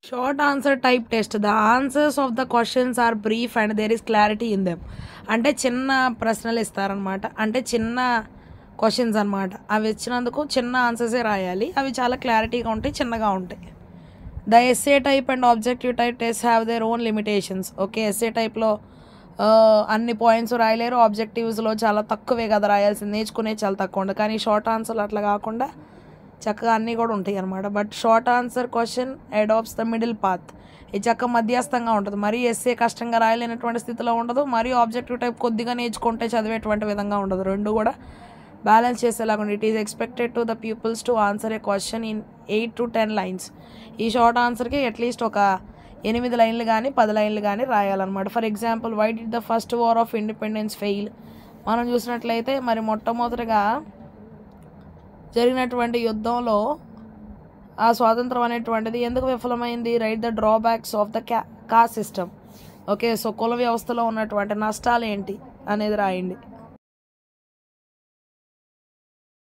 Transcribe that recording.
short answer type test the answers of the questions are brief and there is clarity in them అంటే చిన్న ప్రశ్నలు ఇస్తారనమాట అంటే చిన్న క్వశ్చన్స్ అనమాట అవి ఇచ్చినందుకు చిన్న ఆన్సర్సే రాయాలి అవి చాలా క్లారిటీగా ఉంటాయి చిన్నగా ఉంటాయి the S A type and objective type test have their own limitations okay S A టైప్లో అన్ని పాయింట్స్ రాయలేరు ఆబ్జెక్టివ్స్లో చాలా తక్కువే కదా రాయాల్సింది నేర్చుకునే చాలా తక్కువ ఉంటుంది కానీ షార్ట్ ఆన్సర్లు అట్లా కాకుండా చక్కగా అన్నీ కూడా ఉంటాయి అనమాట but short answer question adapts the middle path ఇది చక్క మధ్యస్థంగా ఉంటుంది మరీ ఎస్ఏ కష్టంగా రాయలేనటువంటి స్థితిలో ఉండదు మరీ ఆబ్జెక్టివ్ టైప్ కొద్దిగా నేర్చుకుంటే చదివేటువంటి విధంగా ఉండదు రెండు కూడా బ్యాలెన్స్ చేసేలాగా it is expected to the peoples to answer a question in eight to ten lines ఈ షార్ట్ ఆన్సర్కి అట్లీస్ట్ ఒక ఎనిమిది లైన్లు కానీ పది లైన్లు కానీ రాయాలన్నమాట for example why did the first war of independence fail మనం చూసినట్లయితే మరి మొట్టమొదటిగా జరిగినటువంటి యుద్ధంలో ఆ స్వాతంత్రం అనేటువంటిది ఎందుకు విఫలమైంది right the drawbacks of the క్యా కాస్ట్ సిస్టమ్ ఓకే సో కుల వ్యవస్థలో ఉన్నటువంటి నష్టాలు ఏంటి అనేది రాయండి